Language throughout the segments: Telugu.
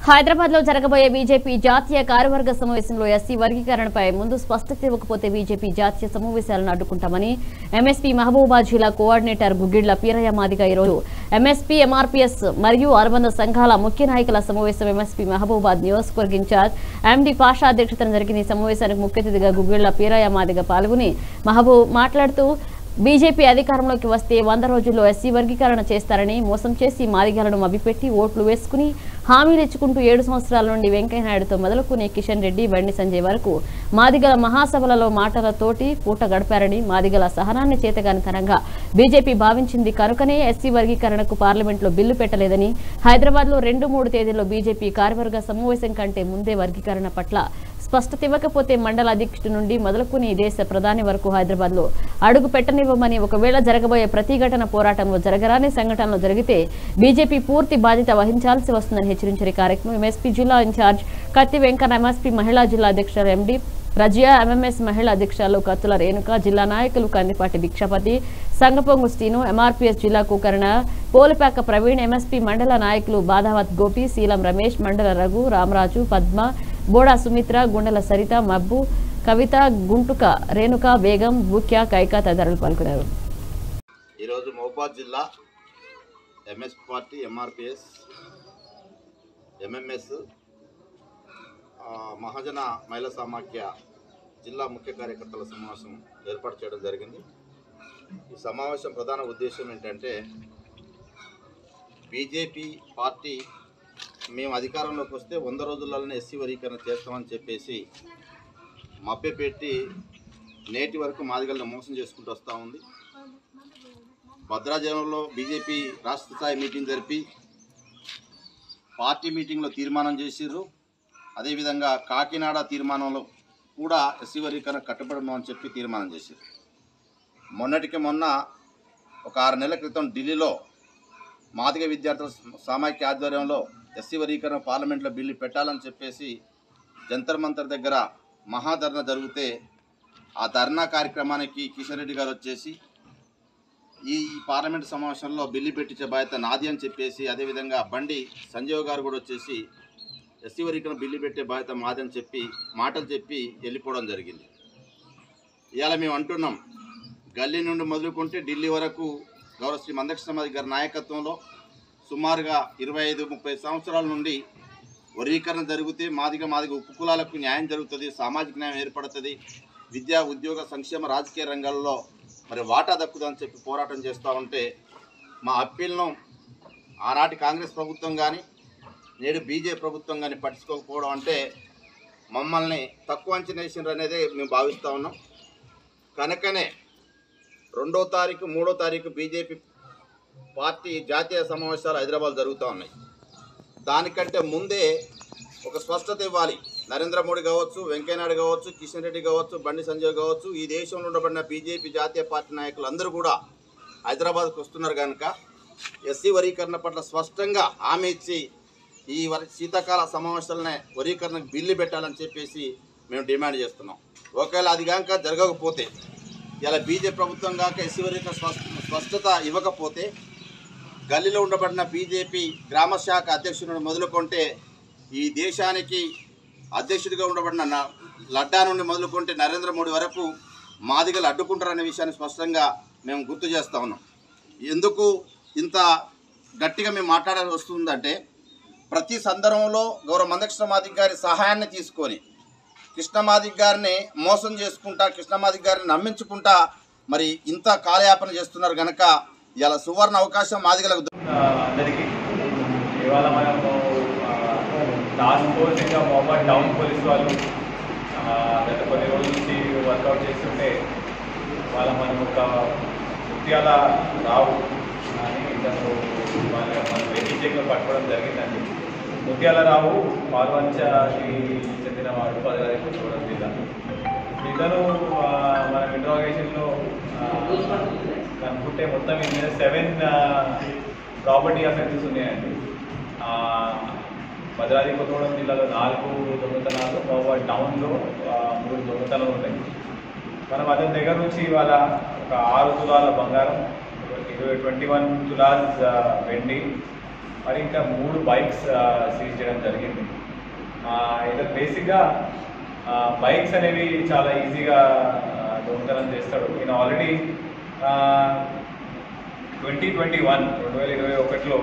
హైదరాబాద్ లో జరగబోయే బీజేపీ జాతీయ కార్యవర్గ సమావేశంలో ఎస్సీ వర్గీకరణపై ముందు స్పష్టత ఇవ్వకపోతే బీజేపీ జాతీయ సమావేశాలను అడ్డుకుంటామని ఎంఎస్పీ మహబూబాబాద్ జిల్లా కోఆర్డినేటర్ గుగ్గిళ్ల పీరయ్య మాదిగ ఈరోజు ఎంఎస్పీ ఎంఆర్పీఎస్ మరియు అనుబంధ సంఘాల ముఖ్య నాయకుల సమావేశం ఎంఎస్పీ మహబూబాద్ నియోజకవర్గ ఇన్ఛార్జ్ ఎండి పాషా అధ్యక్షతన జరిగిన ఈ సమావేశానికి ముఖ్య అతిథిగా గుగ్గిళ్ల పీరయ్య మాదిగ పాల్గొని మహబూబ్ మాట్లాడుతూ బీజేపీ అధికారంలోకి వస్తే వంద రోజుల్లో ఎస్సీ వర్గీకరణ చేస్తారని మోసం చేసి మాదిగలను మభ్యపెట్టి ఓట్లు వేసుకుని హామీలు ఇచ్చుకుంటూ ఏడు సంవత్సరాల నుండి వెంకయ్యనాయుడుతో మొదలుకుని కిషన్ రెడ్డి బండి సంజయ్ వరకు మాదిగల మహాసభలలో మాటలతోటి పూట గడిపారని మాదిగల సహనాన్ని చేతగానితనంగా బీజేపీ భావించింది కనుకనే ఎస్సీ వర్గీకరణకు పార్లమెంట్లో బిల్లు పెట్టలేదని హైదరాబాద్ లో రెండు మూడు తేదీల్లో బీజేపీ కార్యవర్గ సమావేశం కంటే ముందే వర్గీకరణ పట్ల స్పష్టత ఇవ్వకపోతే మండల అధ్యక్షుడి నుండి మొదలుకుని దేశ ప్రధాని వరకు హైదరాబాద్ లో అడుగు పెట్టనివ్వమని ఒకవేళ జరగబోయే ప్రతిఘటన పోరాటంలో జరగరాని సంఘటనలు జరిగితే బీజేపీ పూర్తి బాధ్యత వహించాల్సి వస్తుందని హెచ్చరించారు ఈ కార్యక్రమం ఎంఎస్పీ జిల్లా ఇన్ఛార్జ్ కత్తి వెంకన్న ఎంఎస్పీ మహిళా జిల్లా అధ్యక్షుడు ఎండి రజియా ఎంఎంఎస్ మహిళా అధ్యక్షురాలు కత్తుల రేణుక జిల్లా నాయకులు కందిపాటి భిక్షపతి సంగపొంగు శ్రీను ఎంఆర్పీఎస్ జిల్లా కుకరణ పోలిపాక ప్రవీణ్ ఎంఎస్పీ మండల నాయకులు బాధావత్ గోపి శీలం రమేష్ మండల రఘు రామరాజు పద్మ బోడా సుమిత్ర గుండెల సరిత మబ్బు కవిత గుంటుక రేణుక బేగం బుక్య కైక తదితరులు పాల్గొన్నారు ఈరోజు మహబాద్ జిల్లా ఎంఎస్ పార్టీ ఎంఆర్పిఎస్ ఎంఎంఎస్ ఆ, మహాజన మహిళా సమాఖ్య జిల్లా ముఖ్య కార్యకర్తల సమావేశం ఏర్పాటు చేయడం జరిగింది ఈ సమావేశం ప్రధాన ఉద్దేశం ఏంటంటే బీజేపీ పార్టీ మేము అధికారంలోకి వస్తే వంద రోజులలోనే ఎస్సీ వర్గీకరణ చేస్తామని చెప్పేసి మభ్యపెట్టి నేటి వరకు మాదిగలను మోసం చేసుకుంటూ వస్తూ ఉంది భద్రాచలంలో బీజేపీ రాష్ట్ర స్థాయి మీటింగ్ జరిపి పార్టీ మీటింగ్లో తీర్మానం చేసిర్రు అదేవిధంగా కాకినాడ తీర్మానంలో కూడా ఎస్సీ వర్గీకరణ కట్టుబడము అని చెప్పి తీర్మానం చేశారు మొన్నటికి మొన్న ఒక ఆరు నెలల క్రితం ఢిల్లీలో మాదిగ విద్యార్థుల సామాజిక ఆధ్వర్యంలో ఎస్సీ వర్గీకరణ పార్లమెంట్లో బిల్లు పెట్టాలని చెప్పేసి జంతర్ మంతర్ దగ్గర మహాధర్నా జరిగితే ఆ ధర్నా కార్యక్రమానికి కిషన్ రెడ్డి గారు వచ్చేసి ఈ పార్లమెంట్ సమావేశంలో బిల్లు పెట్టించే బాధ్యత నాది అని చెప్పేసి అదేవిధంగా బండి సంజీవ్ గారు కూడా వచ్చేసి ఎస్సీ వర్గీకరణ బిల్లు పెట్టే బాధ్యత మాది అని చెప్పి మాటలు చెప్పి వెళ్ళిపోవడం జరిగింది ఇవాళ మేము అంటున్నాం గల్లీ నుండి మొదలుకుంటే ఢిల్లీ వరకు గౌరవ శ్రీ మందకృష్ణమాది గారి నాయకత్వంలో సుమారుగా ఇరవై ఐదు ముప్పై సంవత్సరాల నుండి వర్గీకరణ జరిగితే మాదిగ మాదిగ ఉప్పు కులాలకు న్యాయం జరుగుతుంది సామాజిక న్యాయం ఏర్పడుతుంది విద్యా ఉద్యోగ సంక్షేమ రాజకీయ రంగాల్లో మరి వాటా దక్కుదని చెప్పి పోరాటం చేస్తూ ఉంటే మా అప్పీల్ను ఆనాటి కాంగ్రెస్ ప్రభుత్వం కానీ నేడు బీజేపీ ప్రభుత్వం కానీ పట్టించుకోకపోవడం అంటే మమ్మల్ని తక్కువ అంచనా వేసినారు అనేది మేము భావిస్తూ ఉన్నాం కనుకనే రెండో తారీఖు మూడో తారీఖు బీజేపీ పార్టీ జాతీయ సమావేశాలు హైదరాబాద్ జరుగుతూ ఉన్నాయి దానికంటే ముందే ఒక స్పష్టత ఇవ్వాలి నరేంద్ర మోడీ కావచ్చు వెంకయ్యనాయుడు కావచ్చు కిషన్ రెడ్డి కావచ్చు బండి సంజయ్ కావచ్చు ఈ దేశంలో ఉండబడిన బీజేపీ జాతీయ పార్టీ నాయకులు అందరూ కూడా హైదరాబాద్కు వస్తున్నారు కనుక ఎస్సీ వర్గీకరణ పట్ల స్పష్టంగా హామీ ఇచ్చి ఈ వర శీతాకాల సమావేశాలనే వర్గీకరణకు బిల్లు పెట్టాలని చెప్పేసి మేము డిమాండ్ చేస్తున్నాం ఒకవేళ అది కనుక జరగకపోతే ఇలా బీజేపీ ప్రభుత్వం కాక ఎస్సీ వర్గీకరణ స్పష్ట స్పష్టత ఇవ్వకపోతే గల్లీలో ఉండబడిన బీజేపీ గ్రామ శాఖ అధ్యక్షుడు మొదలుకొంటే ఈ దేశానికి అధ్యక్షుడిగా ఉండబడిన న- లడ్డా నుండి మొదలుకొంటే నరేంద్ర మోడీ వరకు మాదిగలు అడ్డుకుంటారనే విషయాన్ని స్పష్టంగా మేము గుర్తు చేస్తా ఉన్నాం ఎందుకు ఇంత గట్టిగా మేము మాట్లాడాల్సి వస్తుందంటే ప్రతి సందర్భంలో గౌరవ మందకృష్ణ మాదిక్ గారి సహాయాన్ని తీసుకొని కృష్ణమాదిక్ గారిని మోసం చేసుకుంటా కృష్ణమాదిక్ గారిని నమ్మించుకుంటా మరి ఇంత కాలయాపన చేస్తున్నారు గనక ఇలా సువర్ణ అవకాశం మాదిగలకు దొ- ఆ, అందరికీ ఇవాళ మనము ఆ, టాస్క్ ఫోర్స్ ఇంకా మొహమ్మద్ టౌన్ పోలీస్ వాళ్ళు ఆ, గత కొన్ని రోజుల నుంచి వర్కౌట్ చేస్తుంటే వాళ్ళ మనం ఒక ముత్యాల రావు అని ఇతను వాళ్ళ మన వెహికల్ చెక్లో పట్టుకోవడం జరిగిందండి ముత్యాల రావు పాల్వంచకి చెందినవాడు పదహారు చూడడం జిల్లా ఇతను ఆ, మన ఇంట్రాగేషన్లో కనుక్కుంటే మొత్తం ఈ మీద సెవెన్ ప్రాపర్టీ అఫెన్సెస్ ఉన్నాయండి ఆ, భద్రాద్రి కొత్తగూడెం జిల్లాలో నాలుగు దొంగతనాలు మోబాద్ టౌన్లో ఆ, మూడు దొంగతనాలు ఉన్నాయి మనం అతని దగ్గర నుంచి ఇవాళ ఒక ఆరు తులాల బంగారం ఇరవై ట్వంటీ వన్ తులాస్ ఆ, వెండి మరి ఇంకా మూడు బైక్స్ సీజ్ చేయడం జరిగింది ఇది బేసిక్గా బైక్స్ అనేవి చాలా ఈజీగా దొంగతనం చేస్తాడు ఈయన ఆల్రెడీ ట్వంటీ ట్వంటీ వన్ రెండు వేల ఇరవై ఒకటిలో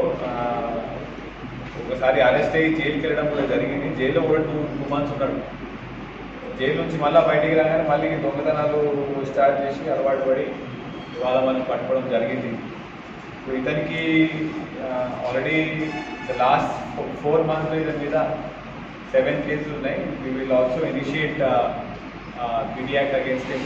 ఒకసారి అరెస్ట్ అయ్యి జైలుకి వెళ్ళడం కూడా జరిగింది జైల్లో కూడా టూ టూ మంత్స్ ఉన్నాడు జైలు నుంచి మళ్ళీ బయటికి రాగానే మళ్ళీ దొంగతనాలు స్టార్ట్ చేసి అలవాటు పడి ఇవాళ మనం పట్టుకోవడం జరిగింది ఇప్పుడు ఇతనికి ఆల్రెడీ లాస్ట్ ఫోర్ మంత్స్లో ఇతని మీద సెవెన్ కేసులు ఉన్నాయి we will also initiate PD act against him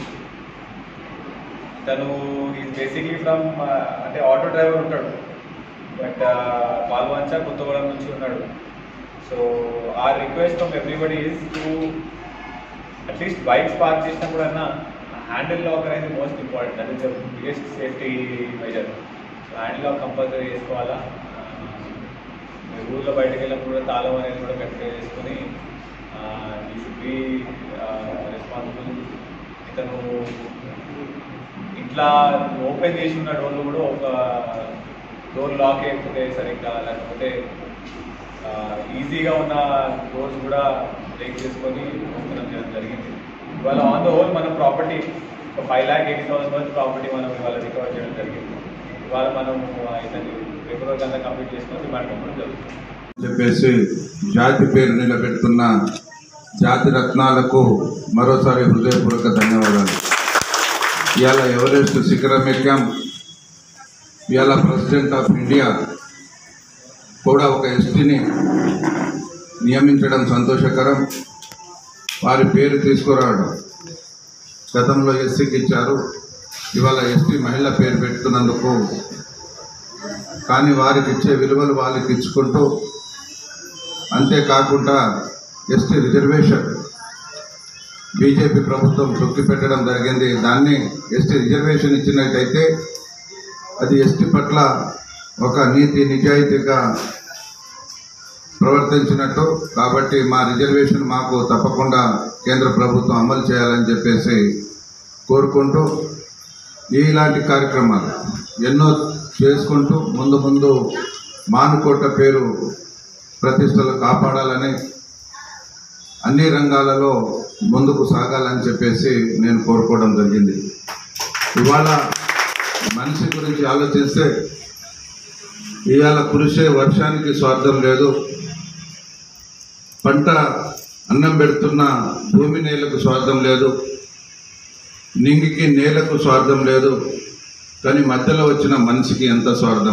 తను ఈజ్ బేసిక్లీ ఫ్రమ్ అంటే ఆటో డ్రైవర్ ఉంటాడు బట్ పాల్వంచ కొత్తగూడెం నుంచి ఉన్నాడు so a request from everybody is to at least bikes park చేసినప్పుడన్నా హ్యాండిల్ లాక్ అనేది most important that is the biggest safety measure so handle lock compulsory చేసుకోవాలా మీరు ఊళ్ళో బయటకు వెళ్ళినప్పుడు కూడా తాళం అనేది కూడా గట్టిగా చేసుకొని యూ షుడ్ బి రెస్పాన్సిబుల్ ఇతను ఇంట్లో ఓపెన్ చేసి ఉన్న డోర్లు కూడా ఒక డోర్ లాక్ అయిపోతే సరిగ్గా లేకపోతే ఈజీగా ఉన్న డోర్స్ కూడా బ్రేక్ చేసుకొని దొంగతనం చేయడం జరిగింది ఇవాళ ఆన్ ద హోల్ మన ప్రాపర్టీ ఒక ఫైవ్ ల్యాక్ ఎయిటీ థౌసండ్ వరకు ప్రాపర్టీ మనం ఇవాళ రికవర్ చేయడం జరిగింది ఇవాళ మనం ఇతని పేపర్ వర్క్ అంతా కంప్లీట్ చేసుకొని రిమాండ్ పంపడం జరుగుతుంది చెప్పేసి జాతి పేరు నిలబెడుతున్న జాతి రత్నాలకు మరోసారి హృదయపూర్వక ధన్యవాదాలు ఇవాళ ఎవరెస్ట్ శిఖరం ఎక్కాం ఇవాళ ప్రెసిడెంట్ ఆఫ్ ఇండియా కూడా ఒక ఎస్టీని నియమించడం సంతోషకరం వారి పేరు తీసుకురావడం గతంలో ఎస్సీకి ఇచ్చారు ఇవాళ ఎస్టీ మహిళ పేరు పెట్టుకున్నందుకు కానీ వారికి ఇచ్చే విలువలు వాళ్ళకి ఇచ్చుకుంటూ అంతేకాకుండా ఎస్టీ రిజర్వేషన్ బీజేపీ ప్రభుత్వం తొక్కి పెట్టడం జరిగింది దాన్ని ఎస్టీ రిజర్వేషన్ ఇచ్చినట్టయితే అది ఎస్టీ పట్ల ఒక నీతి నిజాయితీగా ప్రవర్తించినట్టు కాబట్టి మా రిజర్వేషన్ మాకు తప్పకుండా కేంద్ర ప్రభుత్వం అమలు చేయాలని చెప్పేసి కోరుకుంటూ ఇలాంటి కార్యక్రమాలు ఎన్నో చేసుకుంటూ ముందు ముందు మానుకోట పేరు ప్రతిష్టలు కాపాడాలని అన్ని రంగాలలో ముందుకు సాగాలని చెప్పేసి నేను కోరుకోవడం జరిగింది ఇవాళ మనిషి గురించి ఆలోచిస్తే ఇవాళ కురిసే వర్షానికి స్వార్థం లేదు పంట అన్నం పెడుతున్న భూమి నేలకు స్వార్థం లేదు నింగికి నేలకు స్వార్థం లేదు కానీ మధ్యలో వచ్చిన మనిషికి ఎంత స్వార్థం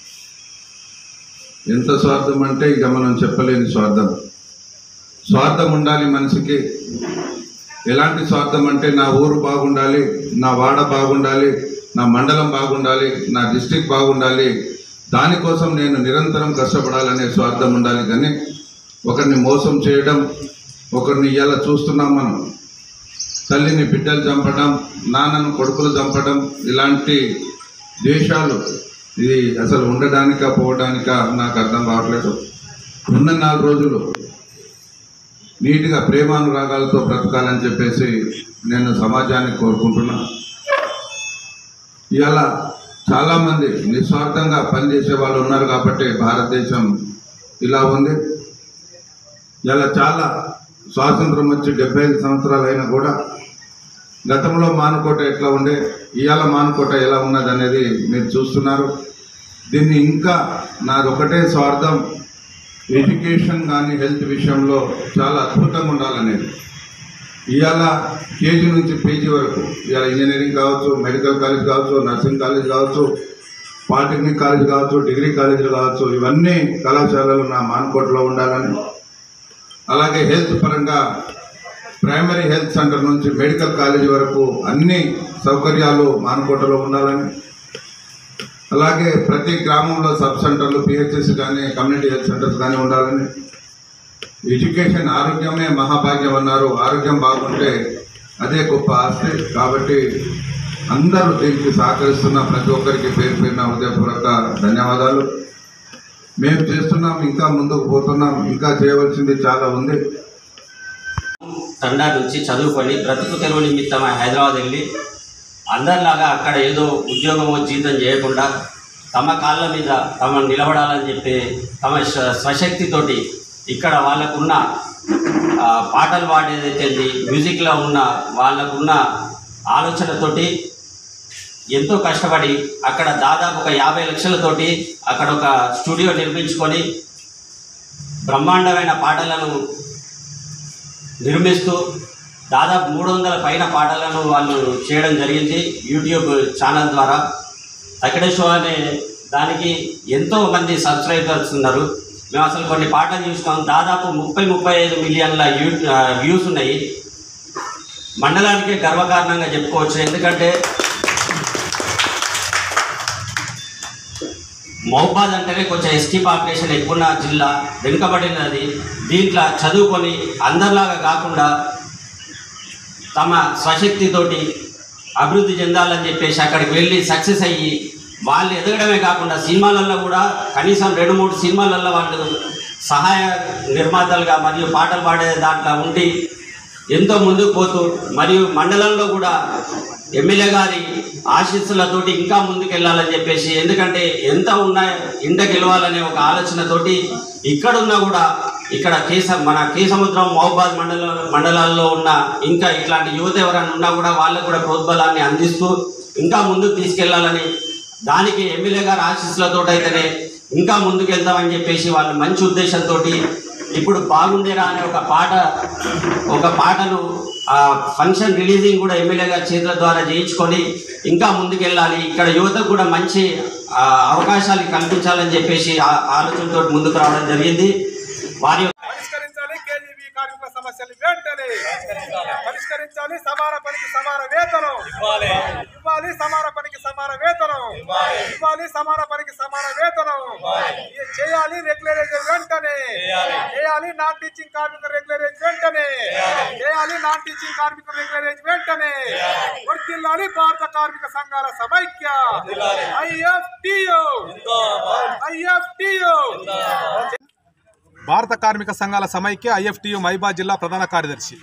ఎంత స్వార్థం అంటే ఇక మనం చెప్పలేని స్వార్థం స్వార్థం ఉండాలి మనిషికి ఎలాంటి స్వార్థం అంటే నా ఊరు బాగుండాలి నా వాడ బాగుండాలి నా మండలం బాగుండాలి నా డిస్టిక్ బాగుండాలి దానికోసం నేను నిరంతరం కష్టపడాలనే స్వార్థం ఉండాలి కానీ ఒకరిని మోసం చేయడం ఒకరిని ఇవాళ చూస్తున్నాం మనం తల్లిని బిడ్డలు చంపడం నాన్నను కొడుకులు చంపడం ఇలాంటి ద్వేషాలు ఇది అసలు ఉండడానికా పోవడానికా నాకు అర్థం కావట్లేదు ఉన్న నాలుగు రోజులు నీట్గా ప్రేమానురాగాలతో బ్రతకాలని చెప్పేసి నేను సమాజాన్ని కోరుకుంటున్నా ఇవాళ చాలామంది నిస్వార్థంగా పనిచేసే వాళ్ళు ఉన్నారు కాబట్టి భారతదేశం ఇలా ఉంది ఇలా చాలా స్వాతంత్రం వచ్చి డెబ్బై ఐదు సంవత్సరాలు అయినా కూడా గతంలో మానుకోట ఎట్లా ఉండే ఇవాళ మానుకోట ఎలా ఉన్నది అనేది మీరు చూస్తున్నారు దీన్ని ఇంకా నాది ఒకటే స్వార్థం ఎడ్యుకేషన్ కానీ హెల్త్ విషయంలో చాలా అద్భుతంగా ఉండాలనేది ఇవాళ కేజీ నుంచి పీజీ వరకు ఇవాళ ఇంజనీరింగ్ కావచ్చు మెడికల్ కాలేజ్ కావచ్చు నర్సింగ్ కాలేజ్ కావచ్చు పాలిటెక్నిక్ కాలేజ్ కావచ్చు డిగ్రీ కాలేజీలు కావచ్చు ఇవన్నీ కళాశాలలు నా మాన్కోట్లో ఉండాలని అలాగే హెల్త్ పరంగా ప్రైమరీ హెల్త్ సెంటర్ నుంచి మెడికల్ కాలేజ్ వరకు అన్ని సౌకర్యాలు మాన్కోటలో ఉండాలని అలాగే ప్రతి గ్రామంలో సబ్ సెంటర్లు పిహెచ్ఎస్ కానీ కమ్యూనిటీ హెల్త్ సెంటర్స్ కానీ ఉండాలని ఎడ్యుకేషన్ ఆరోగ్యమే మహాభాగ్యం అన్నారు ఆరోగ్యం బాగుంటే అదే గొప్ప ఆస్తి కాబట్టి అందరూ దీనికి సహకరిస్తున్న ప్రతి ఒక్కరికి పేరు పేరున హృదయపూర్వక ధన్యవాదాలు మేము చేస్తున్నాం ఇంకా ముందుకు పోతున్నాం ఇంకా చేయవలసింది చాలా ఉంది తండా నుంచి చదువుకొని బ్రతుకు తెరువు నిమిత్తం హైదరాబాద్ వెళ్ళి అందరిలాగా అక్కడ ఏదో ఉద్యోగమో జీతం చేయకుండా తమ కాళ్ళ మీద తమ నిలబడాలని చెప్పి తమ స్వ- స్వశక్తితోటి ఇక్కడ వాళ్ళకున్న ఆ, పాటలు పాడేదైతే మ్యూజిక్లో ఉన్న వాళ్ళకున్న ఆలోచనతోటి ఎంతో కష్టపడి అక్కడ దాదాపు ఒక యాభై లక్షలతోటి అక్కడ ఒక స్టూడియో నిర్మించుకొని బ్రహ్మాండమైన పాటలను నిర్మిస్తూ దాదాపు మూడు వందల పైన పాటలను వాళ్ళు చేయడం జరిగింది యూట్యూబ్ ఛానల్ ద్వారా తకడే షో అనే దానికి ఎంతో మంది సబ్స్క్రైబర్స్ ఉన్నారు మేము అసలు కొన్ని పాటలు చూసినాం దాదాపు ముప్పై ముప్పై ఐదు మిలియన్ల యూ వ్యూస్ ఉన్నాయి మండలానికే గర్వకారణంగా చెప్పుకోవచ్చు ఎందుకంటే మహబాద్ అంటేనే కొంచెం ఎస్టీ పాపులేషన్ ఎక్కువ జిల్లా వెనుకబడినది దీంట్లో చదువుకొని అందరిలాగా కాకుండా తమ స్వశక్తితోటి అభివృద్ధి చెందాలని చెప్పేసి అక్కడికి వెళ్ళి సక్సెస్ అయ్యి వాళ్ళు ఎదగడమే కాకుండా సినిమాలలో కూడా కనీసం రెండు మూడు సినిమాలలో వాళ్ళు సహాయ నిర్మాతలుగా మరియు పాటలు పాడే దాంట్లో ఉండి ఎంతో ముందుకు పోతూ మరియు మండలంలో కూడా ఎమ్మెల్యే గారి ఆశీస్సులతోటి ఇంకా ముందుకెళ్ళాలని చెప్పేసి ఎందుకంటే ఎంత ఉన్నా ఇంట గెలవాలనే ఒక ఆలోచనతోటి ఇక్కడున్నా కూడా ఇక్కడ కేస మన కేసముద్రం మహబాద్ మండల మండలాల్లో ఉన్న ఇంకా ఇట్లాంటి యువత ఎవరైనా ఉన్నా కూడా వాళ్ళకు కూడా ప్రోద్బలాన్ని అందిస్తూ ఇంకా ముందుకు తీసుకెళ్లాలని దానికి ఎమ్మెల్యే గారి ఆశీస్సులతో అయితేనే ఇంకా ముందుకు వెళ్తామని చెప్పేసి వాళ్ళు మంచి ఉద్దేశంతో ఇప్పుడు బాగుండేరా అనే ఒక పాట ఒక పాటను ఆ ఫంక్షన్ రిలీజింగ్ కూడా ఎమ్మెల్యే గారి చేతుల ద్వారా చేయించుకొని ఇంకా ముందుకెళ్ళాలి ఇక్కడ యువతకు కూడా మంచి ఆ, అవకాశాలు కల్పించాలని చెప్పేసి ఆ ఆలోచనతో ముందుకు రావడం జరిగింది వారి పరిష్కరించాలి కేజీబీ కార్మికుల సమస్యలు వెంటనే పరిష్కరించాలి సమాన పనికి సమాన వేతనం ఇవ్వాలి సమాన పనికి సమాన వేతనం ఇవ్వాలి సమాన పనికి సమాన వేతనం ఇది చేయాలి రెగ్యులరైజర్ వెంటనే చేయాలి నాన్ టీచింగ్ కార్మికుల రెగ్యులరైజ్ వెంటనే చేయాలి నాన్ టీచింగ్ కార్మికుల రెగ్యులరైజ్ వెంటనే వర్తిల్లాలి భారత కార్మిక సంఘాల సమైక్య ఐఎఫ్టియు ఐఎఫ్టియు భారత కార్మిక సంఘాల సమైక్య ఐఎఫ్టియు మైబా జిల్లా ప్రధాన కార్యదర్శి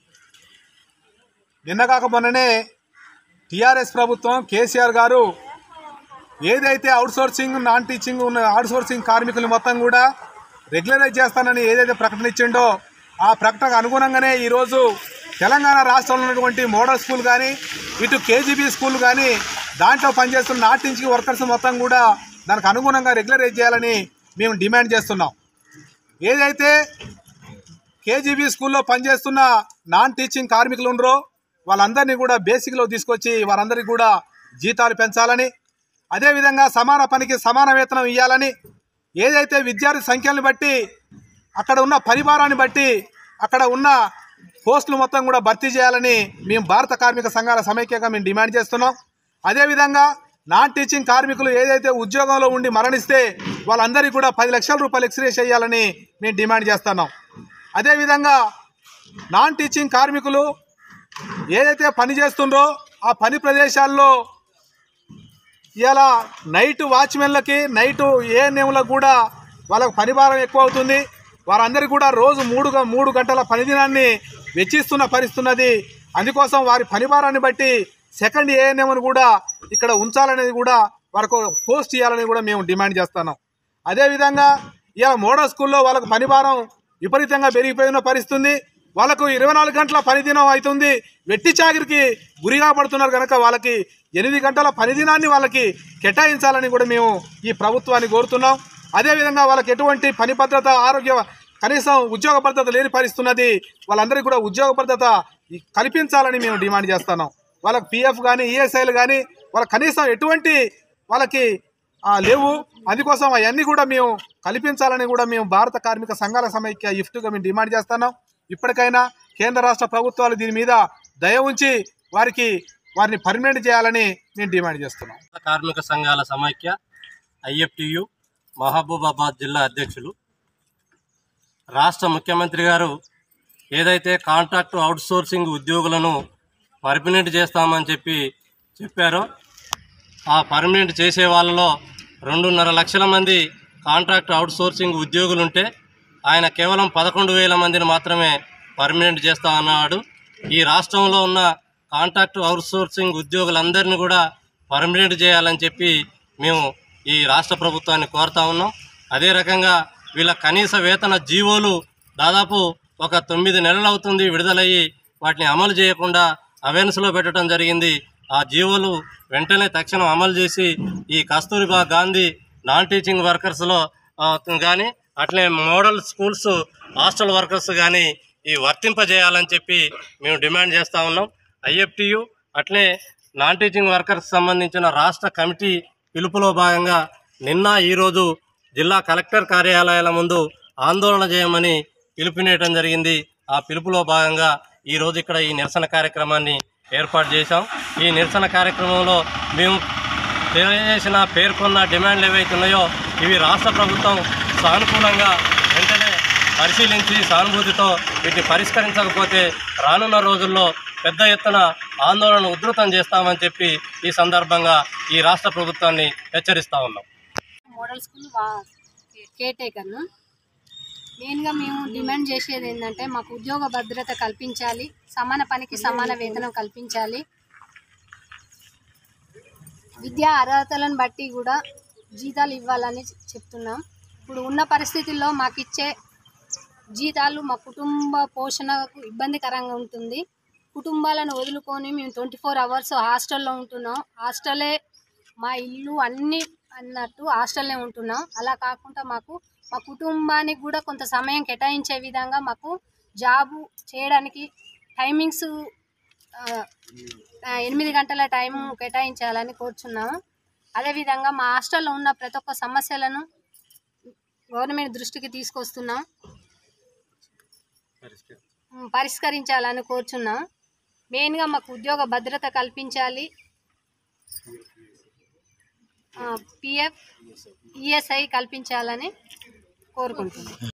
నిన్నగాక మొన్ననే టిఆర్ఎస్ ప్రభుత్వం కేసీఆర్ గారు ఏదైతే అవుట్సోర్సింగ్ నాన్ టీచింగ్ ఉన్న అవుట్సోర్సింగ్ కార్మికులు మొత్తం కూడా రెగ్యులరైజ్ చేస్తానని ఏదైతే ప్రకటన ఇచ్చిండో ఆ ప్రకటనకు అనుగుణంగానే ఈరోజు తెలంగాణ రాష్ట్రంలో ఉన్నటువంటి మోడల్ స్కూల్ కానీ ఇటు కేజీబీ స్కూల్ కానీ దాంట్లో పనిచేస్తున్న నాన్ టీచింగ్ వర్కర్స్ మొత్తం కూడా దానికి అనుగుణంగా రెగ్యులరైజ్ చేయాలని మేము డిమాండ్ చేస్తున్నాం ఏదైతే కేజీబీ స్కూల్లో పనిచేస్తున్న నాన్ టీచింగ్ కార్మికులు ఉన్నారో వాళ్ళందరినీ కూడా బేసిక్లో తీసుకొచ్చి వారందరికీ కూడా జీతాలు పెంచాలని అదేవిధంగా సమాన పనికి సమాన వేతనం ఇవ్వాలని ఏదైతే విద్యార్థి సంఖ్యలను బట్టి అక్కడ ఉన్న పరివారాన్ని బట్టి అక్కడ ఉన్న పోస్టులు మొత్తం కూడా భర్తీ చేయాలని మేము భారత కార్మిక సంఘాల సమైక్యంగా మేము డిమాండ్ చేస్తున్నాం అదేవిధంగా నాన్ టీచింగ్ కార్మికులు ఏదైతే ఉద్యోగంలో ఉండి మరణిస్తే వాళ్ళందరికీ కూడా పది లక్షల రూపాయలు ఎక్స్రే చేయాలని మేము డిమాండ్ చేస్తున్నాం అదేవిధంగా నాన్ టీచింగ్ కార్మికులు ఏదైతే పని చేస్తుండ్రో ఆ పని ప్రదేశాల్లో ఇలా నైట్ వాచ్మెన్లకి నైట్ ఏఎన్ఎంలకు కూడా వాళ్ళకు పని భారం ఎక్కువ అవుతుంది వారందరికీ కూడా రోజు మూడుగా మూడు గంటల పని దినాన్ని వెచ్చిస్తున్న పరిస్థితున్నది అందుకోసం వారి పని భారాన్ని బట్టి సెకండ్ ఏఎన్ఎంను కూడా ఇక్కడ ఉంచాలనేది కూడా వారికి పోస్ట్ ఇవ్వాలని కూడా మేము డిమాండ్ చేస్తున్నాం అదేవిధంగా ఇలా మోడల్ స్కూల్లో వాళ్ళకు పని భారం విపరీతంగా పెరిగిపోయిన పరిస్థితి ఉంది వాళ్ళకు ఇరవై నాలుగు గంటల పని దినం అవుతుంది వెట్టి చాకిరికి గురిగా పడుతున్నారు కనుక వాళ్ళకి ఎనిమిది గంటల పని దినాన్ని వాళ్ళకి కేటాయించాలని కూడా మేము ఈ ప్రభుత్వాన్ని కోరుతున్నాం అదేవిధంగా వాళ్ళకి ఎటువంటి పని భద్రత ఆరోగ్య కనీసం ఉద్యోగ భద్రత లేని పరిస్థితున్నది వాళ్ళందరికీ కూడా ఉద్యోగ భద్రత ఈ- కల్పించాలని మేము డిమాండ్ చేస్తున్నాం వాళ్ళకి పిఎఫ్ కానీ ఈఎస్ఐలు కానీ వాళ్ళకి కనీసం ఎటువంటి వాళ్ళకి ఆ, లేవు అందుకోసం అవన్నీ కూడా మేము కల్పించాలని కూడా మేము భారత కార్మిక సంఘాల సమైక్య ఇఫ్ట్గా మేము డిమాండ్ చేస్తున్నాం ఇప్పటికైనా కేంద్ర రాష్ట్ర ప్రభుత్వాలు దీని మీద దయ ఉంచి వారికి వారిని పర్మనెంట్ చేయాలని మేము డిమాండ్ చేస్తున్నాం కార్మిక సంఘాల సమైక్య ఐఎఫ్టియు మహబూబాబాద్ జిల్లా అధ్యక్షులు రాష్ట్ర ముఖ్యమంత్రి గారు ఏదైతే కాంట్రాక్టు అవుట్సోర్సింగ్ ఉద్యోగులను పర్మనెంట్ చేస్తామని చెప్పి చెప్పారో ఆ పర్మనెంట్ చేసే వాళ్ళలో రెండున్నర లక్షల మంది కాంట్రాక్ట్ అవుట్సోర్సింగ్ ఉద్యోగులుంటే ఆయన కేవలం పదకొండు వేల మందిని మాత్రమే పర్మనెంట్ చేస్తా అన్నాడు ఈ రాష్ట్రంలో ఉన్న కాంట్రాక్ట్ అవుట్సోర్సింగ్ ఉద్యోగులందరినీ కూడా పర్మనెంట్ చేయాలని చెప్పి మేము ఈ రాష్ట్ర ప్రభుత్వాన్ని కోరుతా ఉన్నాం అదే రకంగా వీళ్ళ కనీస వేతన జీవోలు దాదాపు ఒక తొమ్మిది నెలలు అవుతుంది విడుదలయ్యి వాటిని అమలు చేయకుండా అవేర్నెస్లో పెట్టడం జరిగింది ఆ జీవోలు వెంటనే తక్షణం అమలు చేసి ఈ కస్తూరిబా గాంధీ నాన్ టీచింగ్ వర్కర్స్లో కానీ అట్లే మోడల్ స్కూల్స్ హాస్టల్ వర్కర్స్ కానీ ఈ వర్తింపజేయాలని చెప్పి మేము డిమాండ్ చేస్తూ ఉన్నాం ఐఎఫ్టియు అట్లే నాన్ టీచింగ్ వర్కర్స్ సంబంధించిన రాష్ట్ర కమిటీ పిలుపులో భాగంగా నిన్న ఈరోజు జిల్లా కలెక్టర్ కార్యాలయాల ముందు ఆందోళన చేయమని పిలుపునేయటం జరిగింది ఆ పిలుపులో భాగంగా ఈరోజు ఇక్కడ ఈ నిరసన కార్యక్రమాన్ని ఏర్పాటు చేశాం ఈ నిరసన కార్యక్రమంలో మేము తెలియజేసిన పేర్కొన్న డిమాండ్లు ఏవైతే ఉన్నాయో ఇవి రాష్ట్ర ప్రభుత్వం సానుకూలంగా వెంటనే పరిశీలించి సానుభూతితో వీటిని పరిష్కరించకపోతే రానున్న రోజుల్లో పెద్ద ఎత్తున ఆందోళన ఉధృతం చేస్తామని చెప్పి ఈ సందర్భంగా ఈ రాష్ట్ర ప్రభుత్వాన్ని హెచ్చరిస్తా ఉన్నాం మోడల్ స్కూల్ వా- కేర్ టేకర్ను మెయిన్గా మేము డిమాండ్ చేసేది ఏంటంటే మాకు ఉద్యోగ భద్రత కల్పించాలి సమాన పనికి సమాన వేతనం కల్పించాలి విద్యా అర్హతలను బట్టి కూడా జీతాలు ఇవ్వాలని చెప్తున్నాం ఇప్పుడు ఉన్న పరిస్థితుల్లో మాకు ఇచ్చే జీతాలు మా కుటుంబ పోషణకు ఇబ్బందికరంగా ఉంటుంది కుటుంబాలను వదులుకొని మేము ట్వంటీ ఫోర్ అవర్స్ హాస్టల్లో ఉంటున్నాం హాస్టలే మా ఇల్లు అన్నీ అన్నట్టు హాస్టల్లో ఉంటున్నాం అలా కాకుండా మాకు మా కుటుంబానికి కూడా కొంత సమయం కేటాయించే విధంగా మాకు జాబు చేయడానికి టైమింగ్స్ ఆ, ఆ, ఎనిమిది గంటల టైం కేటాయించాలని కోరుచున్నాము అదేవిధంగా మా హాస్టల్లో ఉన్న ప్రతి ఒక్క సమస్యలను గవర్నమెంట్ దృష్టికి తీసుకొస్తున్నాం ఉమ్, పరిష్కరించాలని కోరుచున్నాం మెయిన్గా మాకు ఉద్యోగ భద్రత కల్పించాలి పిఎఫ్ ఈఎస్ఐ కల్పించాలని కోరుకుంటున్నాం